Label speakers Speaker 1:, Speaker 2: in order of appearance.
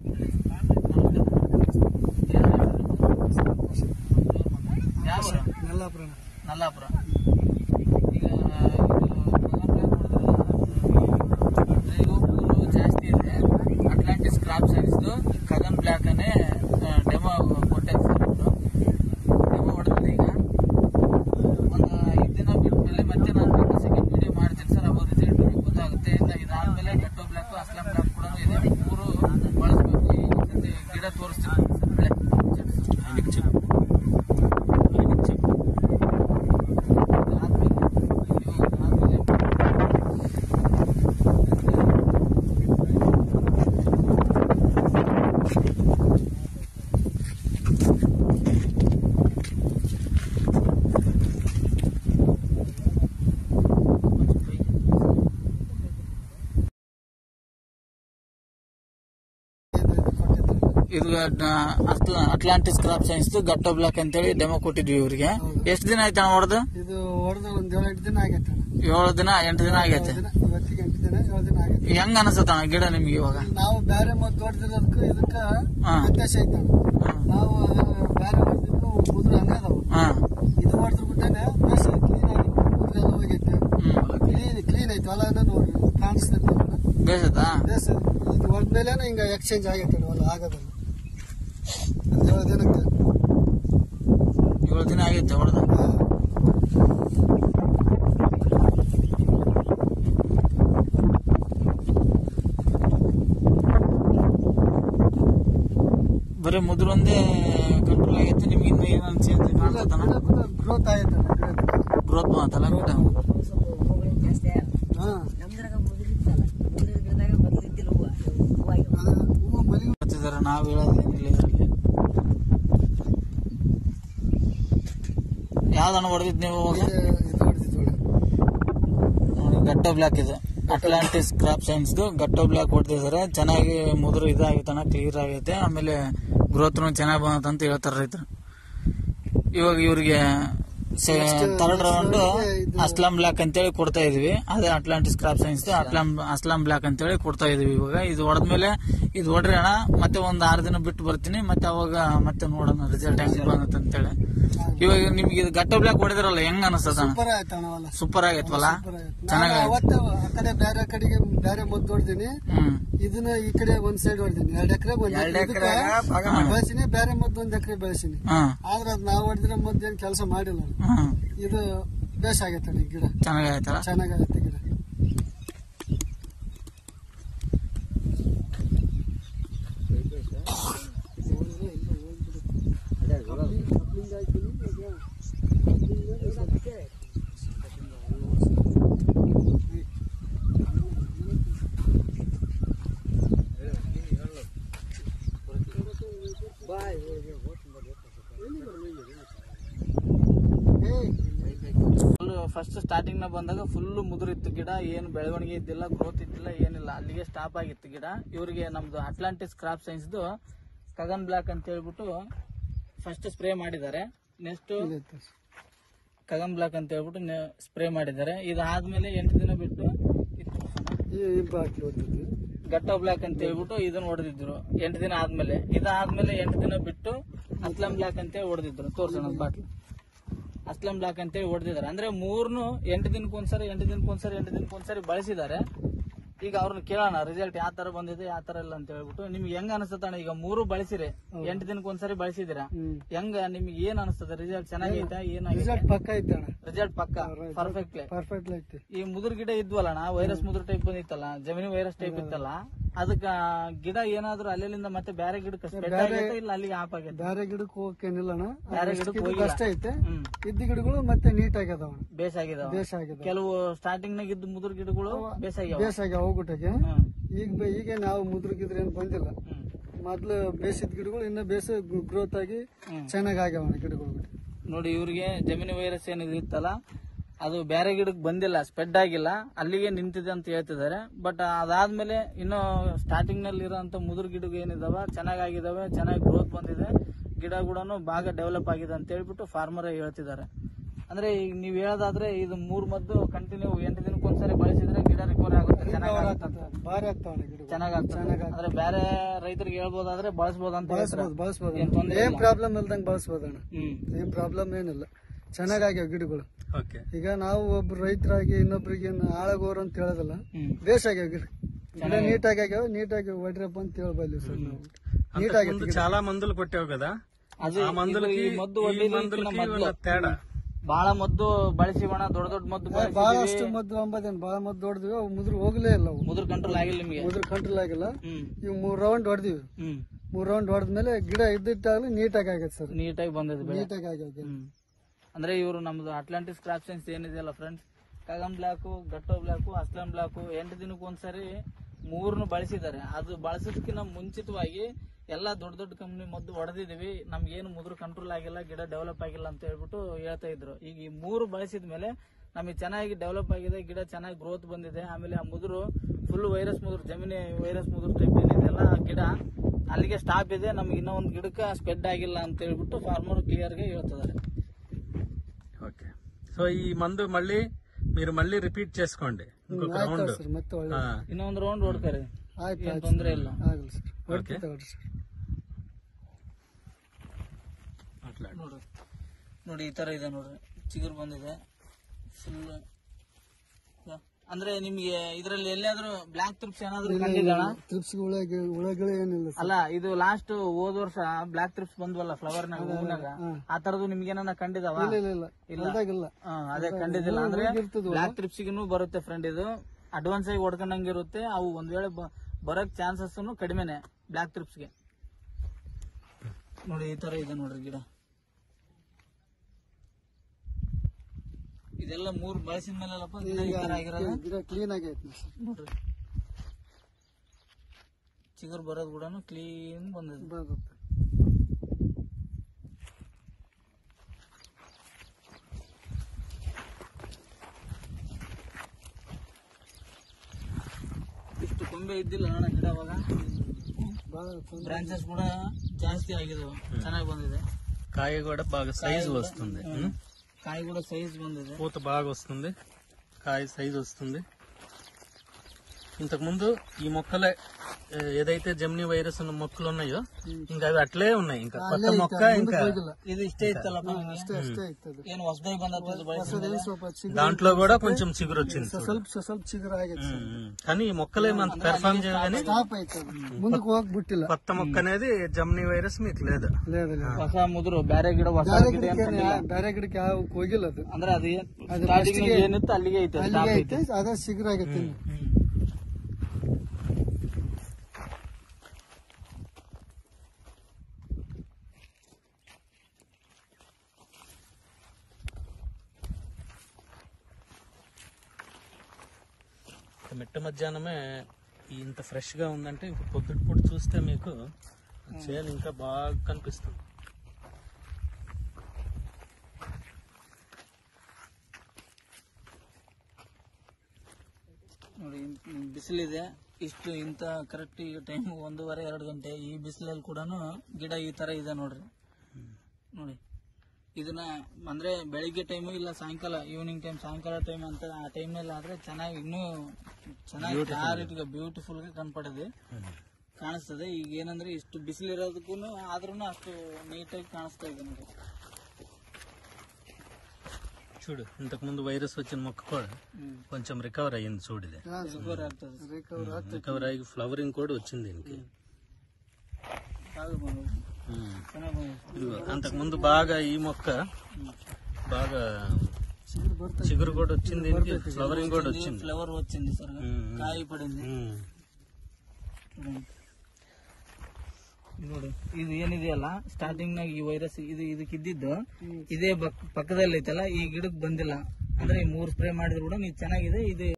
Speaker 1: ಯಾವ ಊರು?
Speaker 2: ನೆಲ್ಲಾಪುರ
Speaker 1: ನಲ್ಲಾಪುರ ಈಗ ಇದು ಅಂದ್ರೆ ಈಗ ಊರು ಜಾಸ್ತಿ ಇದೆ ಅಟ್ಲಾಂಟಿಸ್ ಕ್ರಾಪ್ ಸೈನ್ಸ್ದು ಕಗನ್ ಬ್ಲ್ಯಾಕ್ ಅನ್ನೇ ಡೆಮೋ ಕೊಟ್ಟೆ ಸರ್ ಡೆಮೋ ಹೊಡೆದ್ರೆ ಈಗ ಒಂದು ಐದು ದಿನ ಬಿಟ್ಟ ಮೇಲೆ ಮತ್ತೆ ನಾನು ಮತ್ತೆ ಸೆಕೆಂಡ್ ವಿಡಿಯೋ ಮಾಡ್ತೀನಿ ಸರ್ ಅವಾಗ ರಿಸಲ್ಟ್ ಗೊತ್ತಾಗುತ್ತೆ ಇನ್ನು ಇದಾದ್ಮೇಲೆ ಗಟ್ಟೋ ಬ್ಲ್ಯಾಕ್ ಅಸ್ಲಾಂ ಬ್ಲ್ಯಾಕ್ ಕೂಡ ಇದೆ ಮೂರು ಬಳಸ್ಬೇಕು ಈ ಸತಿ ಗಿಡ ತೋರಿಸ್ತೀನಿ ಬೆಳೆ ಇದು ಅಟ್ಲ ಅಟ್ಲಾಂಟಿಸ್ ಕ್ರಾಪ್ ಸೈನ್ಸ್ ಗಟ್ಟೋ ಬ್ಲಾಕ್ ಅಂತೇಳಿ ಡೆಮೋ ಕೊಟ್ಟಿದ್ವಿ ಇವ್ರಿಗೆ ಎಷ್ಟು ದಿನ ಆಯ್ತು ಹೊಡೆದು
Speaker 2: ಇದು ಹೊಡೆದು ಒಂದ್ ಏಳೆಂಟು ದಿನ ಆಗೈತೆ ಅಣ್ಣ.
Speaker 1: ಏಳು ದಿನ ಎಂಟು ದಿನ ಆಗೈತೆ
Speaker 2: ಏಳು ದಿನ ಇವತ್ತಿಗೆ ಎಂಟು ದಿನ ಏಳು ದಿನ ಆಗೈತೆ
Speaker 1: ಹೆಂಗ್ ಅನಸತ್ತಣ ಗಿಡ ನಿಮ್ಗೆ ಇವಾಗ
Speaker 2: ನಾವು ಬೇರೆ ಮದ್ದು ಹೊಡೆದಿರೋದಕ್ಕೂ ಇದಕ್ಕ
Speaker 1: ಹಾ.
Speaker 2: ವ್ಯತ್ಯಾಸ ಐತೆ ಅಣ್ಣ. ನಾವು ಬೇರೆ ಹೊಡೆದಿದ್ದು ಮುದ್ರ ಹಂಗ ಅದಾವ
Speaker 1: ಹಾ
Speaker 2: ಇದು ಹೊಡೆದು ಬಿಟ್ಟನೆ ಬೇಸ್ ಕ್ಲೀನ್ ಆಗಿ ಮುದ್ರ ಎಲ್ಲ ಹೋಗೈತೆ
Speaker 1: ಹ್ಮ್
Speaker 2: ಕ್ಲೀನ್ ಕ್ಲೀನ್ ಐತೆ ಹೊಲ ನೋಡ್ರಿ ಕಾಣಿಸ್ತೈತೆ
Speaker 1: ಬೇಸತ್ತಾ
Speaker 2: ಬೇಸ್ ಇದು ಹೊಡೆದ್ಮೇಲೆ ಹಿಂಗ ಎಕ್ಸ್ಚೇಂಜ್ ಆಗೈತೆ ಅಣ್ಣ ಹೊಲ ಆಗೋದಲ್ಲ ಒಂದ್ ಏಳು ದಿನಕ್ಕೆ
Speaker 1: ಏಳು ದಿನ ಆಗೈತೆ ಹೊಡೆದು
Speaker 2: ಹಾ.
Speaker 1: ಬರೀ ಮುದ್ರ ಒಂದೇ ಕಂಟ್ರೋಲ್ ಆಗೈತೆ ನಿಮ್ಗೆ ಇನ್ನು ಏನೋ ಚೇಂಜ್ ಕಾಣ್ತದಣ
Speaker 2: ಗ್ರೋತ್ ಆಗೈತೆ ಅಣ್ಣ ಗಿಡ.
Speaker 1: ಗ್ರೋತ್ ಮಾತಲ್ಲ ಗಿಡ
Speaker 2: ಹಾ
Speaker 3: ನಮ್ದ್ರಾಗ ಮೊದಲಿತ್ತಲ್ಲ ಮೊದಲಿನ ಗಿಡದಾಗ ಮೊದಲಿದ್ದಿಲ್ಲ ಹೂವ ಹೂವ
Speaker 2: ಅದು ಹೂವು ಮಲಿ
Speaker 1: ಬರ್ತಿದಾರೆ ನಾವು ಹೇಳೋದೇನಿಲ್ಲ ಇದರಲ್ಲಿ ಯಾವ್ದಣ್ಣ ಹೊಡೆದಿದ್ ನೀವು ಅವಾಗ?
Speaker 2: ಇದು ಹೊಡೆದಿದ್ದು ಒಳ್ಳೆ
Speaker 1: ನೋಡಿ ಗಟ್ಟೋ ಬ್ಲಾಕ್ ಇದು ಅಟ್ಲಾಂಟಿಸ್ ಕ್ರಾಪ್ ಸೈನ್ಸ್ ಗಟ್ಟೋ ಬ್ಲಾಕ್ ಹೊಡೆದಿದ್ದಾರೆ ಚೆನ್ನಾಗಿ ಮುದುರು ಇದಾಗೈತಣ ಕ್ಲಿಯರ್ ಆಗೈತೆ ಆಮೇಲೆ ಗ್ರೋತ್ ಚೆನ್ನಾಗಿ ಬಂದಂತ ಅಂತ ಹೇಳ್ತಾರೆ ರೈತರು ಇವಾಗ ಇವ್ರಿಗೆ ಥರ್ಡ್ ರೌಂಡ್ ಅಸ್ಲಾಂ ಬ್ಲಾಕ್ ಅಂತೇಳಿ ಕೊಡ್ತಾ ಇದೀವಿ ಅದೇ Atlantis crop science Aslam Aslam block ಅಂತೇಳಿ ಕೊಡ್ತಾ ಇದೀವಿ ಇವಾಗ ಇದು ಹೊಡೆದ್ಮೇಲೆ ಇದು ಹೊಡ್ರಿ ಅಣ್ಣ ಮತ್ತೆ ಒಂದ್ ಆರು ದಿನ ಬಿಟ್ಟು ಬರ್ತೀನಿ ಮತ್ತೆ ಅವಾಗ ಮತ್ತೆ ನೋಡೋಣ ರಿಸಲ್ಟ್ ಹೆಂಗ್ ಬಂದತ್ ಅಂತೇಳಿ ಇವಾಗ ನಿಮ್ಗೆ ಇದು ಗಟ್ಟೋ ಬ್ಲಾಕ್ ಹೊಡೆದಿರಲ್ಲ ಹೆಂಗ್ ಅನಿಸ್ತದ
Speaker 2: ಸೂಪರ್ ಆಯ್ತು ಅಣ್ಣ ಹೊಲ
Speaker 1: ಸೂಪರ್ ಆಗೈತ್ವಲ್ಲ
Speaker 2: ಸೂಪರ್ ಆಯ್ತು ನಾನು
Speaker 1: ಚೆನ್ನಾಗೈತೆ
Speaker 2: ಅವತ್ತು ಆ ಕಡೆ ಬೇರೆ ಕಡೆಗೆ ಬೇರೆ ಮದ್ದು ಹೊಡೆದಿನಿ
Speaker 1: ಹ್ಮ್
Speaker 2: ಇದನ್ನ ಈ ಕಡೆ ಒಂದ್ ಸೈಡ್ ಹೊಡೆದಿನಿ ಎರಡ್ ಎಕರೆ ಒಂದ್ ಎಕರೆ ಬೆಳೆಸಿನಿ ಬೇರೆ ಮದ್ದು ಒಂದ್ ಎಕರೆ ಬೆಳೆಸಿನಿ
Speaker 1: ಹ್ಮ್
Speaker 2: ಆದ್ರೆ ಅದ್ ನಾವು ಹೊಡೆದಿರೋ ಮದ್ದು ಏನ್ ಕೆಲಸ ಮಾಡಿಲ್ಲ ನಾನು.
Speaker 1: ಹ್ಮ್
Speaker 2: ಇದು ಬೇಸ್ ಆಗೈತೆ ಅಣ್ಣ ಈ ಗಿಡ
Speaker 1: ಚೆನ್ನಾಗೈತಲ್ಲ
Speaker 2: ಚೆನ್ನಾಗೈತೆ ಗಿಡ
Speaker 1: ಫುಲ್ ಫಸ್ಟ್ ಸ್ಟಾರ್ಟಿಂಗ್ ನ ಬಂದಾಗ ಫುಲ್ ಮುದುರಿತ್ತು ಗಿಡ ಏನು ಬೆಳವಣಿಗೆ ಇದ್ದಿಲ್ಲ ಗ್ರೋತ್ ಇದ್ದಿಲ್ಲ ಏನಿಲ್ಲ ಅಲ್ಲಿಗೆ ಸ್ಟಾಪ್ ಆಗಿತ್ತು ಗಿಡ ಇವರಿಗೆ ನಮ್ದು ಅಟ್ಲಾಂಟಿಸ್ ಕ್ರಾಪ್ ಸೈನ್ಸ್ದು ಕಗನ್ ಬ್ಲಾಕ್ ಅಂತ ಹೇಳ್ಬಿಟ್ಟು ಫಸ್ಟ್ ಸ್ಪ್ರೇ ಮಾಡಿದ್ದಾರೆ ನೆಕ್ಸ್ಟ್ ಕಗನ್ ಬ್ಲಾಕ್ ಅಂತ ಹೇಳ್ಬಿಟ್ಟು ಸ್ಪ್ರೇ ಮಾಡಿದ್ದಾರೆ ಇದಾದ್ಮೇಲೆ ಎಂಟು ದಿನ ಬಿಟ್ಟು ಇದು
Speaker 2: ಈ ಇಬ್ಬ ಹಾಕಿ ಹೊಡೆದಿದ್ವಿ
Speaker 1: ಗಟ್ಟೋ ಬ್ಲಾಕ್ ಅಂತ ಹೇಳ್ಬಿಟ್ಟು ಇದನ್ನ ಹೊಡೆದಿದ್ರು ಎಂಟು ದಿನ ಆದ್ಮೇಲೆ ಇದಾದ್ಮೇಲೆ ಎಂಟು ದಿನ ಬಿಟ್ಟು ಅಸ್ಲಾಂ ಬ್ಲಾಕ್ ಅಂತ ಹೊಡೆದಿದ್ರು ತೋರ್ಸೋಣ ಬಾಟ್ಲು ಅಸ್ಲಾಂ ಬ್ಲಾಕ್ ಅಂತೇಳಿ ಹೊಡೆದಿದ್ದಾರೆ ಅಂದ್ರೆ ಮೂರ್ನು ಎಂಟು ದಿನಕ್ಕೊಂದ್ಸರಿ ಎಂಟು ದಿನಕ್ಕೊಂದ್ಸರಿ ಎಂಟು ದಿನಕ್ಕೊಂದ್ಸರಿ ಬಳಸಿದ್ದಾರೆ ಈಗ ಅವ್ರನ್ನ ಕೇಳೋಣ ರಿಸಲ್ಟ್ ಯಾವ ತರ ಬಂದಿದೆ ಯಾವ ತರ ಇಲ್ಲ ಅಂತ ಹೇಳ್ಬಿಟ್ಟು ನಿಮ್ಗೆ ಹೆಂಗ್ ಅನಿಸ್ತಣ್ಣ ಈಗ ಮೂರು ಬಳಸಿರಿ ಎಂಟು ದಿನಕ್ಕೊಂದ್ಸರಿ ಬಳಸಿದಿರಾ
Speaker 2: ಹ್ಮ್
Speaker 1: ಹೆಂಗ ನಿಮ್ಗೆ ಏನ್ ಅನಿಸ್ತದೆ ರಿಸಲ್ಟ್ ಚೆನ್ನಾಗೈತಾ ಏನಾಗಿದೆ
Speaker 2: ರಿಸಲ್ಟ್ ಪಕ್ಕ ಐತೆ ಅಣ್ಣ
Speaker 1: ರಿಸಲ್ಟ್ ಪಕ್ಕ ಪರ್ಫೆಕ್ಟ್ಲಿ
Speaker 2: ಪರ್ಫೆಕ್ಟ್ ಐತಿ
Speaker 1: ಈ ಮುದುರ್ ಗಿಡ ಇದ್ವಲ್ಲಣ್ಣ ವೈರಸ್ ಮುದುರ್ ಟೈಪ್ ಬಂದಿತ್ತಲ್ಲ ಜಮಿನಿ ವೈರಸ್ ಟೈಪ್ ಇತ್ತಲ್ಲ ಅದಕ್ಕ ಗಿಡ ಏನಾದ್ರು ಅಲ್ಲಿಂದ ಮತ್ತೆ ಬೇರೆ ಗಿಡಕ್ಕೆ ಸ್ಪ್ರೆಡ್ ಆಗೈತೆ ಇಲ್ಲ ಅಲ್ಲಿಗೆ ಆಪ್ ಆಗೈತೆ
Speaker 2: ಬೇರೆ ಗಿಡಕ್ಕೆ ಹೋಗಕ್ಕೇನಿಲ್ಲ ಅಣ್ಣ
Speaker 1: ಬೇರೆ
Speaker 2: ಅಷ್ಟು
Speaker 1: ಗಿಡಕ್ಕೆ
Speaker 2: ಗಿಡಕ್ಕೆ
Speaker 1: ಹೋಗಿಲ್ಲ.
Speaker 2: ಅಷ್ಟೇ ಐತೆ
Speaker 1: ಹ್ಮ್
Speaker 2: ಇದ್ದ ಗಿಡಗಳು ಮತ್ತೆ ನೀಟ್ ಆಗ್ಯದವ
Speaker 1: ಬೇಸ್ ಆಗಿದಾವ
Speaker 2: ಬೇಸ್ ಆಗ್ಯದ
Speaker 1: ಕೆಲವು ಸ್ಟಾರ್ಟಿಂಗ್ ನಾಗ ಇದ್ದ ಮುದುರ್ ಗಿಡಗಳು ಬೇಸ್ ಆಗ್ಯಾವ
Speaker 2: ಬೇಸ್ ಆಗ್ಯಾವ ಹೋಗ್ಬಿಟ್ಟಾಗೆ
Speaker 1: ಹ್ಮ್
Speaker 2: ಈಗ ಬೆ- ಈಗ ನಾವು ಮುದ್ರಗಿದ್ರೆ ಏನ್ ಬಂದಿಲ್ಲ
Speaker 1: ಹ್ಮ್
Speaker 2: ಮೊದ್ಲು ಬೇಸಿದ ಗಿಡಗಳು ಇನ್ನ ಬೇಸ ಗ್ರೋತ್ ಆಗಿ
Speaker 1: ಹ್ಮ್.
Speaker 2: ಚೆನ್ನಾಗ್ ಆಗ್ಯಾವ ಗಿಡಗಳು
Speaker 1: ನೋಡಿ ಇವ್ರಿಗೆ ಜಮಿನಿ ವೈರಸ್ ಏನಿದೆ ಇತ್ತಲ್ಲ ಅದು ಬೇರೆ ಗಿಡಕ್ಕೆ ಬಂದಿಲ್ಲ ಸ್ಪ್ರೆಡ್ ಆಗಿಲ್ಲ ಅಲ್ಲಿಗೆ ನಿಂತಿದೆ ಅಂತ ಹೇಳ್ತಿದ್ದಾರೆ ಬಟ್ ಅದಾದ್ಮೇಲೆ ಇನ್ನು ಸ್ಟಾರ್ಟಿಂಗ್ ನಲ್ಲಿ ಇರೋಂತ ಮುದುರ್ ಗಿಡಗಳು ಏನಿದಾವ ಚೆನ್ನಾಗಿದಾವೆ ಚೆನ್ನಾಗಿ ಗ್ರೋತ್ ಬಂದಿದೆ ಗಿಡ ಕೂಡ ಬಾಗ ಡೆವಲಪ್ ಆಗಿದೆ ಅಂತ ಹೇಳ್ಬಿಟ್ಟು ಫಾರ್ಮರ್ ಹೇಳ್ತಿದ್ದಾರೆ ಅಂದ್ರೆ ಈಗ ನೀವು ಹೇಳೋದಾದ್ರೆ ಇದು ಮೂರ್ ಮದ್ದು ಕಂಟಿನ್ಯೂ ಎಂಟು ದಿನಕ್ಕೊಂದ್ಸರಿ ಬಳಸಿದ್ರೆ ಗಿಡ ರಿಕವರಿ ಆಗುತ್ತೆ ಚೆನ್ನಾಗಿ
Speaker 2: ಭಾರಿ ಆಗ್ತಾವಣ್ಣ ಗಿಡ
Speaker 1: ಚೆನ್ನಾಗ್ ಆಗ್ತದೆ ಅಂದ್ರೆ ಬೇರೆ ರೈತರಿಗೆ ಹೇಳ್ಬೋದಾದ್ರೆ ಬಳಸ್ಬೋದು ಅಂತ ಹೇಳ್ತಾರೆ.
Speaker 2: ಬಳಸ್ಬೋದು ಬಳಸ್ಬೋದು
Speaker 1: ಏನ್ ತೊಂದ್ರೆ
Speaker 2: ಏನ್
Speaker 1: ಇಲ್ಲ.
Speaker 2: ಪ್ರಾಬ್ಲಮ್ ಇಲ್ದಂಗೆ ಬಳಸ್ಬೋದಣ್ಣ
Speaker 1: ಹ್ಮ್
Speaker 2: ಏನ್ ಪ್ರಾಬ್ಲಮ್ ಏನಿಲ್ಲ ಚೆನ್ನಾಗಾಗ್ಯಾವ ಗಿಡಗಳು
Speaker 4: ಓಕೆ
Speaker 2: ಈಗ ನಾವು ಒಬ್ರು ರೈತರಾಗಿ ಇನ್ನೊಬ್ರಿಗೆ ಹಾಳಾಗೋರು ಅಂತ ಹೇಳೋದಲ್ಲ
Speaker 1: ಹ್ಮ್
Speaker 2: ಬೇಸ್ ಆಗ್ಯಾವ ಗಿಡ ಗಿಡ ನೀಟಾಗಿ ಆಗ್ಯಾವ ನೀಟಾಗಿ ಹೊಡ್ರಪ್ಪ ಅಂತ ಹೇಳ್ಬಲ್ಲಿ ಸರ್ ನಾವು ನೀಟಾಗಿ
Speaker 4: ముందు చాలా మందులు కొట్టావు కదా
Speaker 1: ಅದು
Speaker 4: ఆ మందులకి
Speaker 1: ಇದು ಈ మద్దు
Speaker 4: ఈ
Speaker 1: వడ్డీలు
Speaker 4: మందులకి
Speaker 1: ఇచ్చిన మద్దు.
Speaker 4: ఉన్న తేడా
Speaker 1: ಬಹಳ ಮದ್ದು ಬಳಸಿವಣ ದೊಡ್ಡ ದೊಡ್ಡ ಮದ್ದು
Speaker 2: ಬಹಳಷ್ಟು ಮದ್ದು ಅಂಬದೇನು ಬಹಳ ಮದ್ದು ಹೊಡೆದ್ವಿ ಅವು ಮುದ್ರ ಹೋಗ್ಲೇ ಇಲ್ಲ ಅವು
Speaker 1: ಮುದ್ರ ಕಂಟ್ರೋಲ್ ಆಗಿಲ್ಲ ನಿಮಗೆ
Speaker 2: ಮುದ್ರ ಕಂಟ್ರೋಲ್ ಆಗಿಲ್ಲ
Speaker 1: ಹ್ಮ್
Speaker 2: ಇವ್ ಮೂರ್ ರೌಂಡ್ ಹೊಡೆದಿವಿ
Speaker 1: ಹ್ಮ್
Speaker 2: ಮೂರ್ ರೌಂಡ್ ಹೊಡೆದ್ಮೇಲೆ ಗಿಡ ಇದ್ದಿಟ್ಟಾಗ್ಲಿ ನೀಟಾಗಿ ಆಗೈತೆ ಸರ್
Speaker 1: ನೀಟಾಗಿ ಬಂದಿದೆ ಬೆಳೆ
Speaker 2: ನೀಟಾಗಿ ಆಗ್ಯಾವ
Speaker 1: ಹ್ಮ್ ಅಂದ್ರೆ ಇವರು ನಮ್ದು ಅಟ್ಲಾಂಟಿಸ್ ಕ್ರಾಪ್ ಸೈನ್ಸ್ ಏನಿದೆಯಲ್ಲ ಫ್ರೆಂಡ್ಸ್ ಕಗನ್ ಬ್ಲಾಕು ಗಟ್ಟೋ ಬ್ಲಾಕು ಅಸ್ಲಾಂ ಬ್ಲಾಕು ಎಂಟು ದಿನಕ್ಕೆ ಒಂದ್ಸರಿ ಮೂರನ್ನು ಬಳಸಿದ್ದಾರೆ ಅದು ಬಳಸೋದಕ್ಕಿಂತ ಮುಂಚಿತವಾಗಿ ಎಲ್ಲಾ ದೊಡ್ಡ ದೊಡ್ಡ ಕಂಪ್ನಿ ಮದ್ದು ಹೊಡೆದಿದೀವಿ ನಮ್ಗೇನು ಮುದ್ರು ಕಂಟ್ರೋಲ್ ಆಗಿಲ್ಲ ಗಿಡ ಡೆವಲಪ್ ಆಗಿಲ್ಲ ಅಂತ ಹೇಳ್ಬಿಟ್ಟು ಹೇಳ್ತಾ ಇದ್ರು ಈಗ ಈ ಮೂರು ಬಳಸಿದ ಮೇಲೆ ನಮಗೆ ಚೆನ್ನಾಗಿ ಡೆವಲಪ್ ಆಗಿದೆ ಗಿಡ ಚೆನ್ನಾಗಿ ಗ್ರೋತ್ ಬಂದಿದೆ ಆಮೇಲೆ ಆ ಮುದುರು ಫುಲ್ ವೈರಸ್ ಮುದುರು ಜಮೀನಿ ವೈರಸ್ ಮುದುರು ಟೈಪ್ ಏನಿದೆಯಲ್ಲ ಆ ಗಿಡ ಅಲ್ಲಿಗೆ ಸ್ಟಾಪ್ ಇದೆ ನಮ್ಗೆ ಇನ್ನೂ ಒಂದು ಗಿಡಕ್ಕೆ ಸ್ಪ್ರೆಡ್ ಆಗಿಲ್ಲ ಅಂತ ಹೇಳ್ಬಿಟ್ಟು ಫಾರ್ಮರ್ ಕ್ಲಿಯರ್ಗೆ ಹೇಳ್ತಿದ್ದಾರೆ
Speaker 4: ఓకే సో ఈ మందు మళ్ళీ మీరు మళ్ళీ రిపీట్ చేసుకోండి ఇంకొక రౌండ్
Speaker 2: ಸರ್ ಮತ್ತೆ ಒಳ್ಳೆ
Speaker 4: ఆ,
Speaker 1: ಇನ್ನೊಂದು ರೌಂಡ್ ಹೊಡ್ತಾರೆ
Speaker 2: ಆಯ್ತು
Speaker 1: ಏನ್
Speaker 2: ಆಯ್ತು
Speaker 1: ತೊಂದ್ರೆ ಇಲ್ಲ
Speaker 2: ಆಗಲ್ಲ ಸರ್ ಹೊಡ್ತೀವಿ ತಗೊಳ್ರಿ ಸರ್
Speaker 4: మాట్లాడు
Speaker 1: ನೋಡ್ರಿ ನೋಡಿ ಈ ತರ ಇದೆ ನೋಡ್ರಿ ಚಿಗುರು ಬಂದಿದೆ ಫುಲ್ ಅಂದ್ರೆ ನಿಮ್ಗೆ ಇದ್ರಲ್ಲಿ ಎಲ್ಲಾದ್ರೂ ಬ್ಲಾಕ್ ಟ್ರಿಪ್ಸ್ ಏನಾದ್ರು ಕಂಡಿದ್ದಾಳ
Speaker 2: ತ್ರಿಪ್ಸ್ ಹುಳಗೆ ಹುಳಗಳು ಏನಿಲ್ಲ ಸರ್
Speaker 1: ಅಲ್ಲ ಇದು ಲಾಸ್ಟ್ ಹೋದ ವರ್ಷ ಬ್ಲಾಕ್ ಟ್ರಿಪ್ಸ್ ಬಂದ್ವಲ್ಲ ಫ್ಲವರ್ ನಾಗ ಹೂವಿನಾಗ ಆ ತರದ್ದು ನಿಮ್ಗೆ ಏನಾರ ಕಂಡಿದಾವ
Speaker 2: ಇಲ್ಲ ಇಲ್ಲ ಇಲ್ಲ
Speaker 1: ಇಲ್ಲ.
Speaker 2: ಹೊಲ್ದಾಗಿಲ್ಲ
Speaker 1: ಹಾ, ಅದೇ ಕಂಡಿದ್ದಿಲ್ಲ ಅಂದ್ರೆ
Speaker 2: ಇರ್ತದ್ವು.
Speaker 1: ಬ್ಲಾಕ್ ಟ್ರಿಪ್ಸ್ಗೂ ಬರುತ್ತೆ ಫ್ರೆಂಡ್ ಇದು ಅಡ್ವಾನ್ಸ್ ಆಗಿ ಹೊಡ್ಕೊಂಡಂಗಿರುತ್ತೆ ಅವು ಒಂದ್ ವೇಳೆ ಬ- ಬರಕ್ ಚಾನ್ಸಸ್ ಕಡಿಮೆನೆ ಬ್ಲಾಕ್ ಟ್ರಿಪ್ಸ್ಗೆ ನೋಡಿ ಈ ತರ ಇದೆ ನೋಡ್ರಿ ಗಿಡ ಇದೆಲ್ಲ ಮೂರ್ ಬಳಸಿದ ಮೇಲೆಲ್ಲಪ್ಪ ಗಿಡ ಈ ತರ ಆಗಿರೋದು
Speaker 2: ಗಿಡ ಕ್ಲೀನ್ ಆಗೈತೆ ಸರ್
Speaker 1: ನೋಡ್ರಿ ಚಿಗುರು ಬರೋದು ಕೂಡ ಕ್ಲೀನ್ ಬಂದಿದೆ
Speaker 2: ಬರುತ್ತೆ
Speaker 1: ಇಷ್ಟು ಕೊಂಬೆ ಇದ್ದಿಲ್ಲ ಅಣ್ಣ ಗಿಡ ಅವಾಗ
Speaker 2: ಭಾಳ ತೊಂದ್ರೆ
Speaker 1: ಬ್ರಾಂಚಸ್ ಕೂಡ ಜಾಸ್ತಿ ಆಗಿದಾವೆ ಚೆನ್ನಾಗಿ ಬಂದಿದೆ
Speaker 4: కాయ కూడా బాగా సైజు వస్తుంది ఉం?
Speaker 1: ಕಾಯಿ ಕೂಡ ಸೈಜ್ ಬಂದಿದೆ
Speaker 4: పూత బాగా వస్తుంది కాయ సైజు వస్తుంది ఇంతకు ముందు ఈ మొక్కలే ఏ, ఏదైతే జెమిని వైరస్ ఉన్న మొక్కలు ఉన్నాయో ఇంకా అవి అట్లే ఉన్నాయి ఇంకా కొత్త మొక్క ఇంకా
Speaker 1: ಇದು ಇಷ್ಟೇ ಇತ್ತಲ್ಲಪ್ಪ ನಿಮಗೆ
Speaker 2: ಅಷ್ಟೇ ಅಷ್ಟೇ ಇರ್ತದೆ
Speaker 1: ಏನು ಹೊಸದಾಗಿ ಬಂದದ್ದು
Speaker 2: ಹೊಸದೇನು ಸ್ವಲ್ಪ ಚಿಗುರು
Speaker 4: దాంట్లో కూడా కొంచెం చిగురు వచ్చింది చూడు.
Speaker 2: ಸ್ವಲ್ಪ ಸ್ವಲ್ಪ ಚಿಗುರು ಆಗೈತೆ
Speaker 4: ఉం, ఉం. కానీ ఈ మొక్కలేమంత పెర్ఫార్మ్ చేయగానే
Speaker 2: ಸ್ಟಾಪ್ ಐತೆ ಅದು. ಮುಂದಕ್ಕೆ ಹೋಗ್ಬಿಟ್ಟಿಲ್ಲ
Speaker 4: కొత్త మొక్క అనేది జమ్ని వైరస్ మీకు లేదు
Speaker 2: లేదు లేదు
Speaker 1: ಹೊಸ ಮುದ್ರು ಬೇರೆ ಗಿಡ ಹೊಸ
Speaker 2: ಬೇರೆ
Speaker 1: ಗಿಡ
Speaker 2: ಗಿಡಕ್ಕೆ
Speaker 1: ಏನ್
Speaker 2: ಏನ್
Speaker 1: ಕಂಡಿಲ್ಲ.
Speaker 2: ಯಾ- ಬೇರೆ ಗಿಡಕ್ಕೆ ಯಾವ ಹೋಗಿಲ್ಲ ಅದು
Speaker 1: ಅಂದ್ರೆ ಅದು
Speaker 2: ಅದು
Speaker 1: ಸ್ಟಾರ್ಟಿಂಗ್
Speaker 2: first ಗೆ-
Speaker 1: ಏನಿತ್ತು ಅಲ್ಲಿಗೆ ಐತೆ
Speaker 2: ಅಲ್ಲಿಗೆ
Speaker 1: stop
Speaker 2: ಐತೆ ಅದೇ ಚಿಗುರು ಆಗೈತೆ ಇನ್ನು.
Speaker 1: ಹ್ಮ್.
Speaker 4: మిట్ట మధ్యాహ్నమే ఇంత ఫ్రెష్ గా ఉందంటే ఇంక పొద్దుట పూట చూస్తే మీకు చేను ఇంకా బాగా కనిపిస్తుంది
Speaker 1: ನೋಡಿ ಇನ್- ಬಿಸಿಲಿದೆ ಇಷ್ಟು ಇಂತ ಕರೆಕ್ಟ್ ಈ ಟೈಮ್ ಒಂದೂವರೆ ಎರಡು ಗಂಟೆ ಈ ಬಿಸಿಲಲ್ಲಿ ಕೂಡ ಗಿಡ ಈ ತರ ಇದೆ ನೋಡ್ರಿ ನೋಡಿ ಇದನ್ನ ಅಂದ್ರೆ ಬೆಳಿಗ್ಗೆ ಟೈಮು ಇಲ್ಲ ಸಾಯಂಕಾಲ ಈವ್ನಿಂಗ್ ಟೈಮ್ ಸಾಯಂಕಾಲ ಟೈಮ್ ಅಂತ ಆ ಟೈಮ್ನಲ್ಲಿ ಆದ್ರೆ ಚೆನ್ನಾಗಿ ಇನ್ನೂ ಚೆನ್ನಾಗಿ ಕ್ಲಾರಿಟಿಗೆ ಬ್ಯೂಟಿಫುಲ್ గా ಕನ್ಪಡಿದೆ ಕಾಣಿಸ್ತದೆ ಈಗ ಏನಂದ್ರೆ ಇಷ್ಟು ಬಿಸಿಲಿರೋದಕ್ಕೂ ಆದ್ರೂ ಅಷ್ಟು ನೀಟಾಗಿ ಕಾಣಿಸ್ತಾ ಇದೆ ನೋಡಿ
Speaker 4: చూడు ఇంతకు ముందు వైరస్ వచ్చిన మొక్క కూడా
Speaker 1: ಹ್ಮ್
Speaker 4: కొంచెం రికవర్ అయ్యింది చూడిದೆ
Speaker 2: ಹಾ, ಸರ್.
Speaker 1: ಶುಗರ್ ಆಗ್ತದೆ
Speaker 2: ರಿಕವರ್ ಆಗ್ತದೆ.
Speaker 4: రికవర్ అయ్యి ఫ్లవరింగ్ కూడా వచ్చింది దీనికి
Speaker 1: ಹಾಗೆ ಬಂದಿದೆ.
Speaker 4: ఉమ్.
Speaker 1: ಚೆನ್ನಾಗಿ ಬಂದಿದೆ.
Speaker 4: ఇదిగో అంతకు ముందు బాగా ఈ మొక్క బాగా
Speaker 2: చిగురు బರ್ತದೆ
Speaker 4: చిగురు కూడా వచ్చింది దీనికి ఫ్లవరింగ్ కూడా వచ్చింది
Speaker 1: ఫ్లవర్ వచ్చింది సార్
Speaker 4: ಹ್ಮ್.
Speaker 1: ಕಾಯಿ ಪడింది
Speaker 4: ఉమ్.
Speaker 1: ಹ್ಮ್. ನೋಡಿ ಇದು ಏನಿದೆಯಲ್ಲ ಸ್ಟಾರ್ಟಿಂಗ್ ನಾಗ ಈ ವೈರಸ್ ಇದು ಇದಕ್ಕೆ ಇದ್ದಿದ್ದು ಇದೇ ಬಕ್- ಪಕ್ಕದಲ್ಲಿ ಐತಲ್ಲ ಈ ಗಿಡಕ್ಕೆ ಬಂದಿಲ್ಲ ಅಂದ್ರೆ ಈ ಮೂರ್ ಸ್ಪ್ರೇ ಮಾಡಿದ್ರು ಕೂಡ ನೀವು ಚೆನ್ನಾಗಿದೆ ಇದು